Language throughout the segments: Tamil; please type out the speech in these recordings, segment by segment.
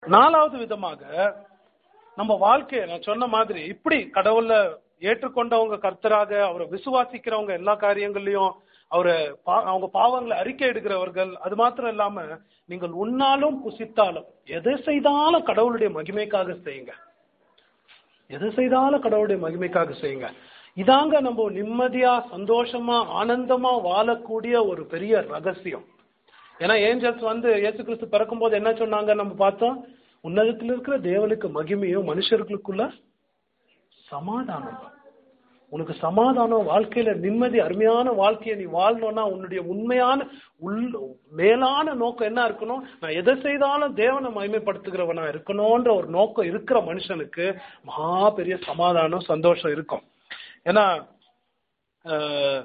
நாலாவது விதமாக நம்ம வாழ்க்கையை நான் சொன்ன மாதிரி இப்படி கடவுள ஏற்றுக்கொண்டவங்க கர்த்தராக அவரை விசுவாசிக்கிறவங்க எல்லா காரியங்கள்லயும் அவரை பா- அவங்க பாவங்களை அறிக்கை எடுக்கிறவர்கள் அது மாத்திரம் இல்லாம நீங்கள் உண்ணாலும் புசித்தாலும் எதை செய்தாலும் கடவுளுடைய மகிமைக்காக செய்யுங்க எது செய்தாலும் கடவுளுடைய மகிமைக்காக செய்யுங்க இதாங்க நம்ம நிம்மதியா சந்தோஷமா ஆனந்தமா வாழக்கூடிய ஒரு பெரிய ரகசியம் ஏன்னா ஏஞ்சல்ஸ் வந்து இயேசு கிறிஸ்து பிறக்கும்போது என்ன சொன்னாங்க நம்ம பார்த்தோம் உன்னதத்தில் இருக்கிற தேவனுக்கு மகிமையும் மனுஷர்களுக்குள்ள சமாதானம் உனக்கு சமாதானம் வாழ்க்கையில நிம்மதி அருமையான வாழ்க்கையை நீ வாழணும்னா உன்னுடைய உண்மையான உள் மேலான நோக்கம் என்ன இருக்கணும் நான் எதை செய்தாலும் தேவனை மகிமைப்படுத்துகிறவனா இருக்கணும்ன்ற ஒரு நோக்கம் இருக்கிற மனுஷனுக்கு மகா பெரிய சமாதானம் சந்தோஷம் இருக்கும் ஏன்னா அஹ்,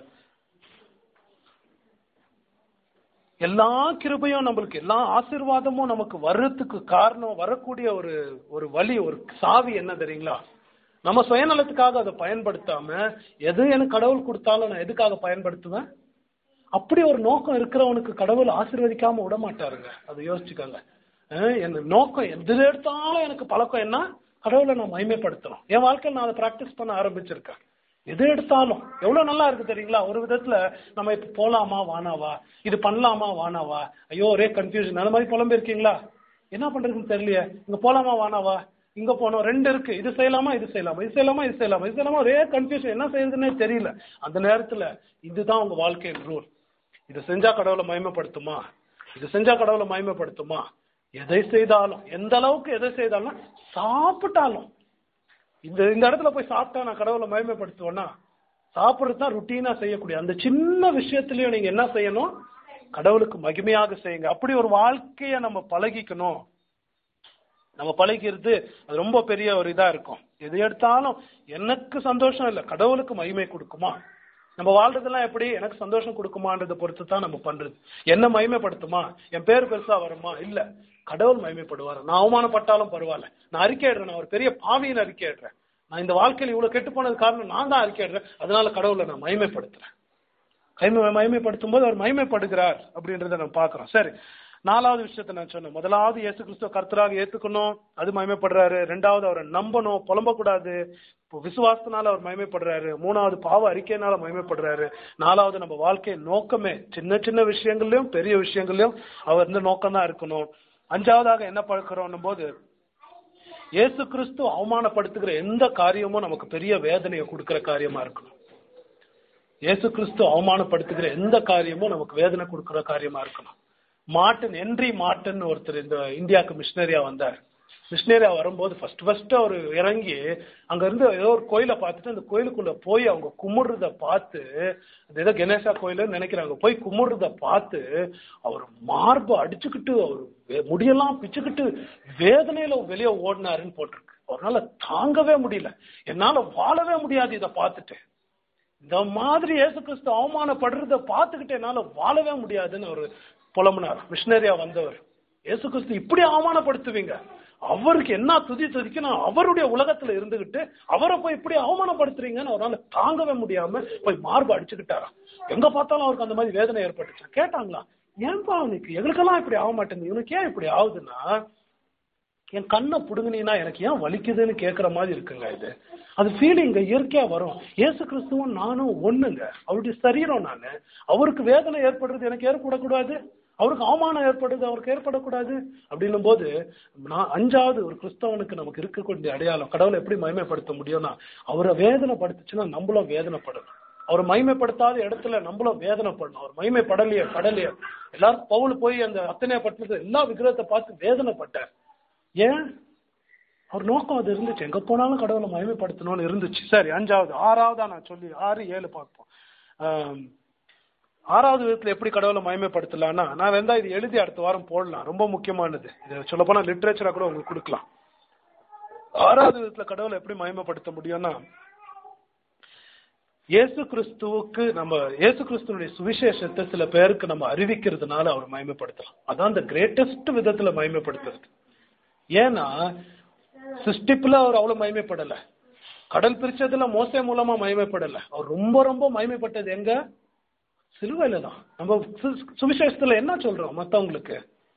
எல்லா கிருபையும் நம்மளுக்கு எல்லா ஆசீர்வாதமும் நமக்கு வர்றதுக்கு காரணம் வரக்கூடிய ஒரு ஒரு வழி ஒரு சாவி என்ன தெரியுங்களா நம்ம சுயநலத்துக்காக அதை பயன்படுத்தாம எது எனக்கு கடவுள் கொடுத்தாலும் நான் எதுக்காக பயன்படுத்துவேன் அப்படி ஒரு நோக்கம் இருக்கிறவனுக்கு கடவுள் ஆசீர்வதிக்காம விட மாட்டாருங்க அதை யோசிச்சுக்கோங்க அஹ் என்ன நோக்கம் எது எடுத்தாலும் எனக்கு பழக்கம் என்ன கடவுளை நான் மகிமைப்படுத்தணும் என் வாழ்க்கையில் நான் அதை ப்ராக்டிஸ் பண்ண ஆரம்பிச்சிருக்கேன் எது எடுத்தாலும் எவ்வளவு நல்லா இருக்கு தெரியுங்களா ஒரு விதத்துல நம்ம இப்ப போலாமா வானாவா இது பண்ணலாமா வானாவா ஐயோ ஒரே கன்ஃபியூஷன் அந்த மாதிரி புலம்பு இருக்கீங்களா என்ன பண்றதுன்னு தெரியலையே இங்க போலாமா வானாவா இங்க போனோம் ரெண்டு இருக்கு இது செய்யலாமா இது செய்யலாமா இது செய்யலாமா இது செய்யலாமா இது செய்யலாமா ஒரே கன்ஃபியூஷன் என்ன செய்யறதுன்னே தெரியல அந்த நேரத்துல இதுதான் உங்க வாழ்க்கையின் ரூல் இது செஞ்சா கடவுளை மகிமைப்படுத்துமா இது செஞ்சா கடவுளை மகிமைப்படுத்துமா எதை செய்தாலும் எந்த அளவுக்கு எதை செய்தாலும் சாப்பிட்டாலும் இந்த இந்த இடத்துல போய் சாப்பிட்டா நான் கடவுளை மகிமைப்படுத்துவேன்னா சாப்பிட்றது தான் ருட்டீனா செய்யக்கூடிய அந்த சின்ன விஷயத்திலயும் நீங்க என்ன செய்யணும் கடவுளுக்கு மகிமையாக செய்யுங்க அப்படி ஒரு வாழ்க்கைய நம்ம பழகிக்கணும் நம்ம பழகிறது அது ரொம்ப பெரிய ஒரு இதா இருக்கும் எது எடுத்தாலும் எனக்கு சந்தோஷம் இல்லை கடவுளுக்கு மகிமை கொடுக்குமா நம்ம வாழ்றதெல்லாம் எப்படி எனக்கு சந்தோஷம் கொடுக்குமான்றதை பொறுத்து தான் நம்ம பண்றது என்ன மகிமைப்படுத்துமா என் பேர் பெருசா வருமா இல்ல கடவுள் மகிமைப்படுவார் நான் அவமானப்பட்டாலும் பரவாயில்ல நான் அறிக்கையிடுறேன் நான் ஒரு பெரிய பாவியின் அறிக்கையிடுறேன் நான் இந்த வாழ்க்கையில் இவ்வளவு கெட்டு போனது காரணம் நான் தான் அறிக்கையிடுறேன் அதனால கடவுளை நான் மகிமைப்படுத்துறேன் கைமை மகிமைப்படுத்தும் போது அவர் மகிமைப்படுகிறார் அப்படின்றத நம்ம பார்க்கிறோம் சரி நாலாவது விஷயத்தை நான் சொன்னேன் முதலாவது இயேசு கிறிஸ்துவ கர்த்தராக ஏத்துக்கணும் அது மகிமைப்படுறாரு ரெண்டாவது அவரை நம்பணும் புலம்பக்கூடாது இப்போ விசுவாசத்தினால அவர் மகிமைப்படுறாரு மூணாவது பாவ அறிக்கையினால மகிமைப்படுறாரு நாலாவது நம்ம வாழ்க்கையின் நோக்கமே சின்ன சின்ன விஷயங்கள்லயும் பெரிய விஷயங்கள்லயும் அவர் இந்த நோக்கம் தான் இருக்கணும் அஞ்சாவதாக என்ன பழக்கிறோம் போது இயேசு கிறிஸ்து அவமானப்படுத்துகிற எந்த காரியமும் நமக்கு பெரிய வேதனையை கொடுக்கிற காரியமா இருக்கணும் இயேசு கிறிஸ்து அவமானப்படுத்துகிற எந்த காரியமும் நமக்கு வேதனை கொடுக்கிற காரியமா இருக்கணும் மாட்டன் ஹென்றி மாட்டன் ஒருத்தர் இந்த இந்தியாவுக்கு மிஷினரியா வந்தார் மிஷினரியா வரும்போது ஃபர்ஸ்ட் ஃபர்ஸ்ட் அவர் இறங்கி அங்க இருந்து ஏதோ ஒரு கோயிலை பார்த்துட்டு அந்த கோயிலுக்குள்ள போய் அவங்க கும்பிடுறத பார்த்து அது ஏதோ கணேசா கோயிலுன்னு நினைக்கிறாங்க போய் கும்பிடுறத பார்த்து அவர் மார்பை அடிச்சுக்கிட்டு அவர் வே- முடியெல்லாம் பிச்சுக்கிட்டு வேதனையில வெளியே ஓடினாருன்னு போட்டிருக்கு அவரால தாங்கவே முடியல என்னால வாழவே முடியாது இதை பார்த்துட்டு இந்த மாதிரி இயேசு கிறிஸ்து அவமானப்படுறத பார்த்துக்கிட்டு என்னால வாழவே முடியாதுன்னு அவர் புலம்புனார் மிஷினரியா வந்தவர் இயேசு கிறிஸ்து இப்படி அவமானப்படுத்துவீங்க அவருக்கு என்ன துதி துதிக்கு நான் அவருடைய உலகத்துல இருந்துகிட்டு அவரை போய் இப்படி அவமானப்படுத்துறீங்கன்னு அவரால தாங்கவே முடியாம போய் மார்பு அடிச்சுக்கிட்டாராம் எங்க பார்த்தாலும் அவருக்கு அந்த மாதிரி வேதனை ஏற்பட்டுச்சு கேட்டாங்களா ஏன்பா அவனுக்கு எங்களுக்கெல்லாம் இப்படி ஆக மாட்டேங்குது இவனுக்கு ஏன் இப்படி ஆகுதுன்னா என் கண்ணை புடுங்கினீங்கன்னா எனக்கு ஏன் வலிக்குதுன்னு கேட்குற மாதிரி இருக்குங்க இது அது ஃபீலிங் இயற்கையா வரும் இயேசு கிறிஸ்துவும் நானும் ஒண்ணுங்க அவருடைய சரீரம் நான் அவருக்கு வேதனை ஏற்படுறது எனக்கு ஏற்படக்கூடாது அவருக்கு அவமானம் ஏற்படுது அவருக்கு ஏற்படக்கூடாது அப்படின்னும் போது நான் அஞ்சாவது ஒரு கிறிஸ்தவனுக்கு நமக்கு இருக்கக்கூடிய அடையாளம் கடவுளை எப்படி மகிமைப்படுத்த முடியும்னா அவரை வேதனைப்படுத்துச்சுன்னா நம்மளும் வேதனைப்படணும் அவர் மகிமைப்படுத்தாத இடத்துல நம்மளும் வேதனைப்படணும் அவர் மகிமைப்படலையே படலையே எல்லாரும் பவுல் போய் அந்த அத்தனை பட்டணத்துல எல்லா விக்கிரகத்தை பார்த்து வேதனைப்பட்டார் ஏன் அவர் நோக்கம் அது இருந்துச்சு எங்க போனாலும் கடவுளை மகிமைப்படுத்தணும்னு இருந்துச்சு சரி அஞ்சாவது ஆறாவதா நான் சொல்லி ஆறு ஏழு பார்ப்போம் ஆம், ஆறாவது விதத்துல எப்படி கடவுளை மகிமைப்படுத்தலாம்னா நான் வேண்டா இது எழுதி அடுத்த வாரம் போடலாம் ரொம்ப முக்கியமானது இது சொல்ல போனா லிட்ரேச்சரா கூட உங்களுக்கு கொடுக்கலாம் ஆறாவது விதத்துல கடவுளை எப்படி மகிமைப்படுத்த முடியும்னா இயேசு கிறிஸ்துவுக்கு நம்ம இயேசு கிறிஸ்துவனுடைய சுவிசேஷத்தை சில பேருக்கு நம்ம அறிவிக்கிறதுனால அவர் மகிமைப்படுத்தலாம் அதான் இந்த கிரேட்டஸ்ட் விதத்துல மகிமைப்படுத்துறது ஏன்னா சிருஷ்டிப்புல அவர் அவ்வளவு மகிமைப்படல கடல் பிரிச்சதுல மோசே மூலமா மகிமைப்படல அவர் ரொம்ப ரொம்ப மகிமைப்பட்டது எங்க சிலுவையில தான் நம்ம சு- சுவிசேஷத்துல என்ன சொல்றோம் மத்தவங்களுக்கு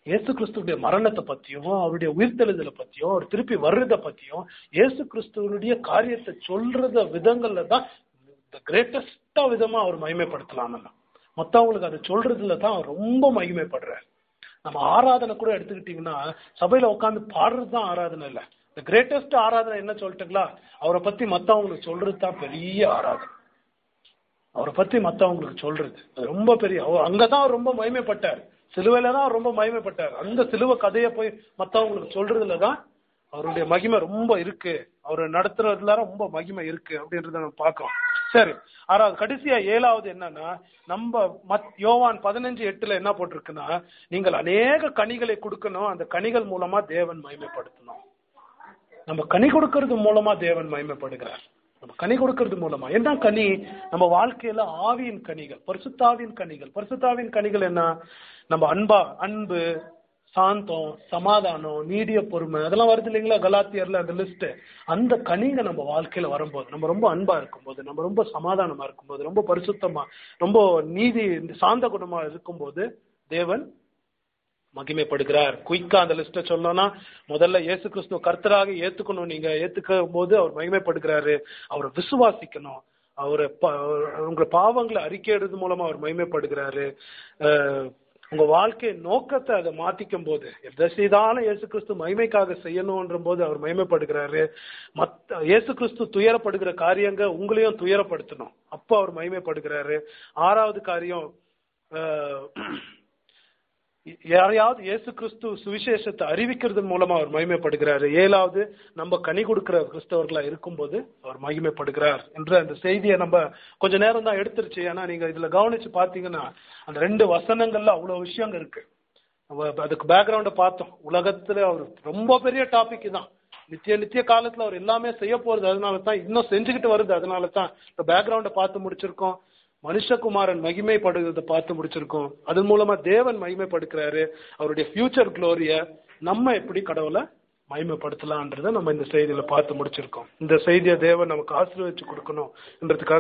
இயேசு கிறிஸ்துடைய மரணத்தை பத்தியும் அவருடைய உயிர்த்தெழுதலை பத்தியும் அவர் திருப்பி வர்றதை பத்தியும் இயேசு கிறிஸ்துவனுடைய காரியத்தை சொல்றத விதங்கள்ல தான் கிரேட்டஸ்டா விதமா அவர் மகிமைப்படுத்தலாம் நம்ம மத்தவங்களுக்கு அதை சொல்றதுல தான் அவர் ரொம்ப மகிமைப்படுறார் நம்ம ஆராதனை கூட எடுத்துக்கிட்டீங்கன்னா சபையில உட்காந்து பாடுறது தான் ஆராதனை இல்லை இந்த கிரேட்டஸ்ட் ஆராதனை என்ன சொல்லிட்டுங்களா அவரை பத்தி மத்தவங்களுக்கு சொல்றது தான் பெரிய ஆராதனை அவரை பத்தி மத்தவங்களுக்கு சொல்றது அது ரொம்ப பெரிய அவர் அங்கதான் அவர் ரொம்ப மகிமைப்பட்டார் சிலுவையில தான் அவர் ரொம்ப மகிமைப்பட்டார் அந்த சிலுவை கதையை போய் மத்தவங்களுக்கு சொல்றதுல தான் அவருடைய மகிமை ரொம்ப இருக்கு அவர் நடத்துறதுல ரொம்ப மகிமை இருக்கு அப்படின்றத நம்ம பார்க்கிறோம் சரி ஆறாவது கடைசியா ஏழாவது என்னன்னா நம்ம மத் யோவான் பதினஞ்சு எட்டுல என்ன போட்டிருக்குன்னா நீங்கள் அநேக கனிகளை கொடுக்கணும் அந்த கனிகள் மூலமா தேவன் மகிமைப்படுத்தணும் நம்ம கனி கொடுக்கறது மூலமா தேவன் மகிமைப்படுகிறார் நம்ம கனி கொடுக்கறது மூலமா என்ன கனி நம்ம வாழ்க்கையில ஆவியின் கனிகள் பரிசுத்தாவின் கனிகள் பரிசுத்தாவின் கனிகள் என்ன நம்ம அன்பா அன்பு சாந்தம் சமாதானம் நீடிய பொறுமை அதெல்லாம் வருது இல்லைங்களா கலாத்தியர்ல அந்த லிஸ்ட் அந்த கனிங்க நம்ம வாழ்க்கையில வரும்போது நம்ம ரொம்ப அன்பா இருக்கும்போது நம்ம ரொம்ப சமாதானமா இருக்கும்போது ரொம்ப பரிசுத்தமா ரொம்ப நீதி சாந்த குணமா இருக்கும்போது தேவன் மகிமைப்படுகிறார் குயிக்கா அந்த லிஸ்ட சொல்லணும்னா முதல்ல இயேசு கிறிஸ்துவ கர்த்தராக ஏத்துக்கணும் நீங்க ஏத்துக்கும் போது அவர் மகிமைப்படுகிறாரு அவரை விசுவாசிக்கணும் அவரை உங்க பாவங்களை அறிக்கையிடுறது மூலமா அவர் மகிமைப்படுகிறாரு உங்க வாழ்க்கை நோக்கத்தை அதை மாத்திக்கும் போது எதை செய்தாலும் இயேசு கிறிஸ்து மகிமைக்காக செய்யணும்ன்ற போது அவர் மகிமைப்படுகிறாரு மத்த இயேசு கிறிஸ்து துயரப்படுகிற காரியங்க உங்களையும் துயரப்படுத்தணும் அப்போ அவர் மகிமைப்படுகிறாரு ஆறாவது காரியம் யாரையாவது இயேசு கிறிஸ்து சுவிசேஷத்தை அறிவிக்கிறது மூலமா அவர் மகிமைப்படுகிறாரு ஏழாவது நம்ம கனி கொடுக்கிற கிறிஸ்தவர்களா இருக்கும்போது அவர் மகிமைப்படுகிறார் என்ற அந்த செய்தியை நம்ம கொஞ்ச நேரம் தான் எடுத்துருச்சு ஏன்னா நீங்க இதுல கவனிச்சு பாத்தீங்கன்னா அந்த ரெண்டு வசனங்கள்ல அவ்வளவு விஷயங்க இருக்கு அதுக்கு பேக்ரவுண்ட பார்த்தோம் உலகத்துல அவர் ரொம்ப பெரிய டாபிக் தான் நித்திய நித்திய காலத்துல அவர் எல்லாமே செய்ய போறது அதனால தான் இன்னும் செஞ்சுக்கிட்டு வருது அதனால தான் இப்ப பேக்ரவுண்ட பார்த்து முடிச்சிருக்கோம் மனுஷகுமாரன் மகிமைப்படுகிறத பார்த்து முடிச்சிருக்கோம் அதன் மூலமா தேவன் மகிமைப்படுத்துறாரு அவருடைய ஃபியூச்சர் குளோரிய நம்ம எப்படி கடவுளை மகிமைப்படுத்தலான்றத நம்ம இந்த செய்தியில பார்த்து முடிச்சிருக்கோம் இந்த செய்தியை தேவன் நமக்கு ஆசீர்வதிச்சு கொடுக்கணும் என்றதுக்காக